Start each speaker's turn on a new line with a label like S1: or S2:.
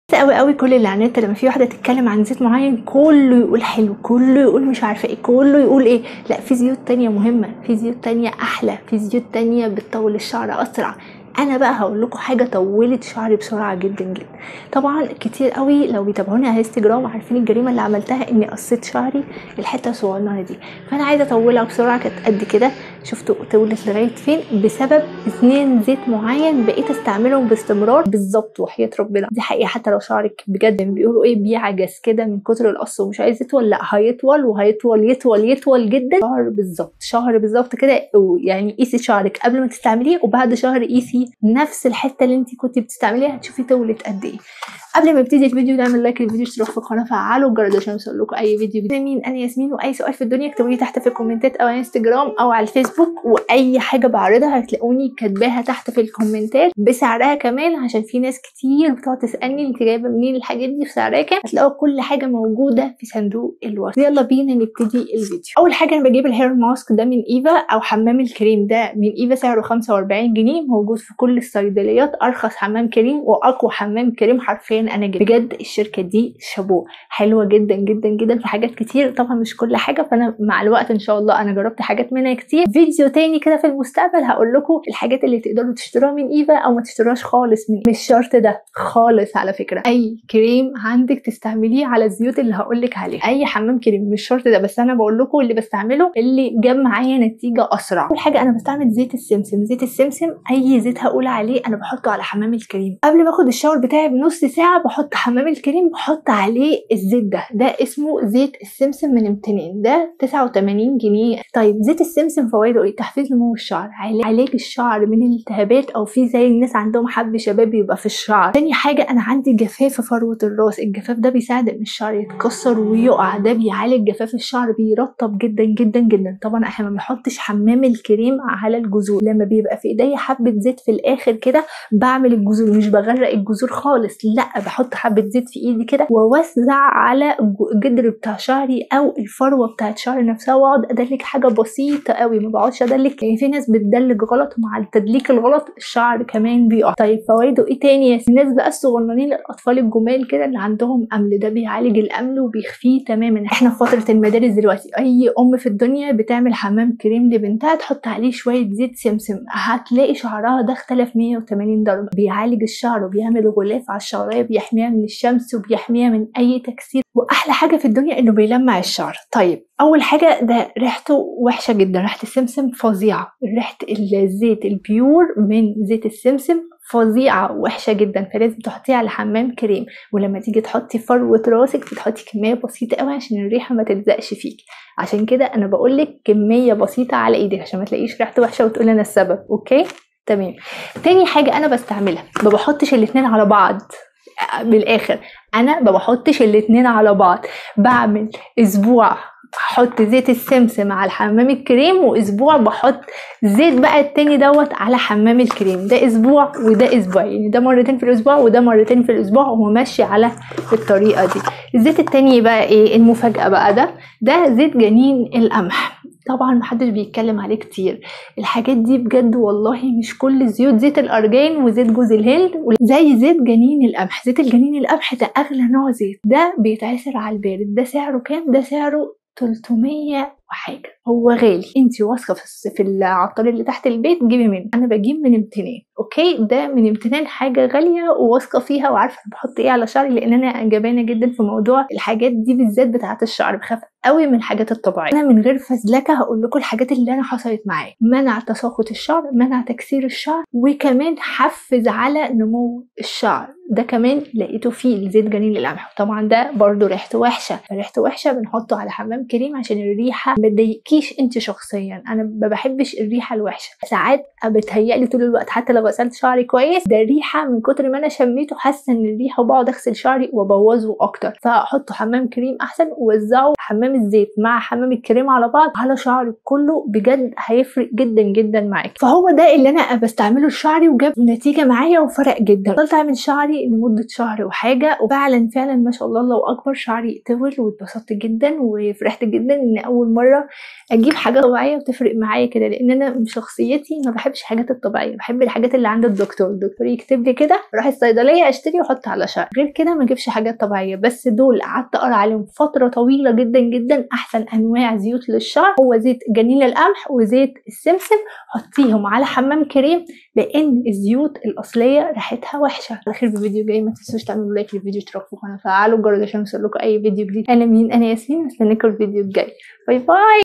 S1: قوي قوي كل اللي على النت لما في واحده تتكلم عن زيت معين كله يقول حلو كله يقول مش عارفه ايه كله يقول ايه لا في زيوت تانية مهمه في زيوت تانية احلى في زيوت تانية بتطول الشعر اسرع انا بقى هقول لكم حاجه طولت شعري بسرعه جدا جدا طبعا كتير قوي لو بيتابعوني على انستجرام عارفين الجريمه اللي عملتها اني قصيت شعري الحته الصغننه دي فانا عايزه اطولها بسرعه كانت قد كده شفتوا طولت لغايه فين بسبب اتنين زيت معين بقيت استعملهم باستمرار بالظبط وحياه ربنا دي حقيقه حتى لو شعرك بجد بيقولوا ايه بيعجز كده من كتر القص ومش عايز يطول لا هيطول وهيطول يطول يطول جدا شهر بالظبط شهر بالظبط كده يعني قيسي شعرك قبل ما تستعمليه وبعد شهر قيسي نفس الحته اللي انت كنت بتستعمليها هتشوفي طولت قد ايه قبل ما ابتدي الفيديو نعمل لايك للفيديو اشتراك في القناه فعلوا الجرس عشان يوصل لكم اي فيديو جديد مين انا ياسمين واي سؤال في الدنيا اكتبوا لي تحت في الكومنتات او على انستجرام او على الفيسبوك واي حاجه بعرضها هتلاقوني كاتباها تحت في الكومنتات بسعرها كمان عشان في ناس كتير بتقعد تسالني انت جايبه منين الحاجات دي في سعرها كام هتلاقوا كل حاجه موجوده في صندوق الوصف يلا بينا نبتدي الفيديو اول حاجه انا بجيب الهير ماسك ده من ايفا او حمام الكريم ده من ايفا سعره 45 جنيه موجود في كل الصيدليات ارخص حمام كريم واقوى حمام كريم حرفيا انا جبت بجد الشركه دي شابوه حلوه جدا جدا جدا في حاجات كتير طبعا مش كل حاجه فانا مع الوقت ان شاء الله انا جربت حاجات منها كتير فيديو تاني كده في المستقبل هقول لكم الحاجات اللي تقدروا تشتروها من ايفا او ما تشتروهاش خالص من مش شرط ده خالص على فكره اي كريم عندك تستعمليه على الزيوت اللي هقول لك عليها اي حمام كريم مش شرط ده بس انا بقول لكم اللي بستعمله اللي جاب معايا نتيجه اسرع اول حاجه انا بستعمل زيت السمسم زيت السمسم اي زيت هقول عليه انا بحطه على حمام الكريم قبل ما اخد الشاور بتاعي بنص ساعه بحط حمام الكريم بحط عليه الزيت ده ده اسمه زيت السمسم من امتنان ده 89 جنيه طيب زيت السمسم فوائده ايه تحفيز نمو الشعر علاج الشعر من الالتهابات او في زي الناس عندهم حب شباب يبقى في الشعر تاني حاجه انا عندي جفاف في فروه الراس الجفاف ده بيساعد ان الشعر يتكسر ويقع ده بيعالج جفاف الشعر بيرطب جدا جدا جدا طبعا احنا ما بنحطش حمام الكريم على الجذور لما بيبقى في ايديا حبه زيت في الاخر كده بعمل الجذور مش بغرق الجذور خالص لا بحط حبه زيت في ايدي كده واوزع على الجدر بتاع شعري او الفروه بتاعت شعري نفسها واقعد ادلك حاجه بسيطه قوي ما بقعدش ادلك يعني في ناس بتدلك غلط ومع التدليك الغلط الشعر كمان بيقع طيب فوائده ايه تاني يا الناس بقى الصغننين الاطفال الجمال كده اللي عندهم امل ده بيعالج الامل وبيخفيه تماما احنا في فتره المدارس دلوقتي اي ام في الدنيا بتعمل حمام كريم لبنتها تحط عليه شويه زيت سمسم هتلاقي شعرها ده اختلف 180 درجه بيعالج الشعر وبيعمل غلاف على الشعريه بيحميها من الشمس وبيحميها من اي تكسير واحلى حاجه في الدنيا انه بيلمع الشعر طيب اول حاجه ده ريحته وحشه جدا ريحه السمسم فظيعه ريحه الزيت البيور من زيت السمسم فظيعه وحشه جدا فلازم تحطيه على حمام كريم ولما تيجي تحطي فروه راسك بتحطي كميه بسيطه قوي عشان الريحه ما تلزقش فيكي عشان كده انا بقول لك كميه بسيطه على ايدك عشان ما تلاقيش ريحته وحشه وتقولي انا السبب اوكي تمام تاني حاجه انا بستعملها ما بحطش الاتنين على بعض بالاخر انا ما بحطش الاتنين على بعض بعمل اسبوع احط زيت السمسم على الحمام الكريم واسبوع بحط زيت بقى التاني دوت على حمام الكريم ده اسبوع وده اسبوع يعني ده مرتين في الاسبوع وده مرتين في الاسبوع وماشي على الطريقه دي الزيت التاني بقى ايه المفاجاه بقى ده ده زيت جنين القمح طبعا محدش بيتكلم عليه كتير الحاجات دي بجد والله مش كل الزيوت زيت الارجان وزيت جوز الهند زي زيت جنين القمح زيت الجنين القمح ده اغلى نوع زيت ده بيتعسر على البارد ده سعره كام ده سعره 300 وحاجة هو غالي انت واثقة في العطار اللي تحت البيت جيبي منه انا بجيب من امتنان اوكي ده من امتنان حاجة غالية وواثقة فيها وعارفة بحط ايه على شعري لان انا جبانة جدا في موضوع الحاجات دي بالذات بتاعة الشعر بخاف قوي من الحاجات الطبيعية انا من غير فزلكة هقول لكم الحاجات اللي انا حصلت معايا منع تساقط الشعر منع تكسير الشعر وكمان حفز على نمو الشعر ده كمان لقيته فيه زيت جنين القمح طبعا ده برضو ريحته وحشه ريحته وحشه بنحطه على حمام كريم عشان الريحه ما تضايقكيش انت شخصيا انا ما بحبش الريحه الوحشه ساعات بتهيألي طول الوقت حتى لو غسلت شعري كويس ده الريحه من كتر ما انا شميته حاسه ان الريحه وبقعد اغسل شعري وابوظه اكتر فاحطه حمام كريم احسن ووزعه حمام الزيت مع حمام الكريم على بعض على شعرك كله بجد هيفرق جدا جدا معاك فهو ده اللي انا بستعمله لشعري وجاب نتيجه معايا وفرق جدا فضلت اعمل شعري عليه لمده شهر وحاجه وفعلا فعلا ما شاء الله الله اكبر شعري طول واتبسطت جدا وفرحت جدا ان اول مره اجيب حاجه طبيعيه وتفرق معايا كده لان انا من شخصيتي ما بحبش الحاجات الطبيعيه بحب الحاجات اللي عند الدكتور الدكتور يكتب لي كده اروح الصيدليه اشتري واحط على شعري غير كده ما اجيبش حاجات طبيعيه بس دول قعدت اقرا عليهم فتره طويله جدا جدا احسن انواع زيوت للشعر هو زيت جنين القمح وزيت السمسم حطيهم على حمام كريم لان الزيوت الاصليه ريحتها وحشه على خير بفيديو جاي ما تنسوش تعملوا لايك للفيديو اشتراك في القناه وفعلوا الجرس عشان يوصلكوا اي فيديو جديد انا مين انا ياسمين مستنيكم الفيديو الجاي باي باي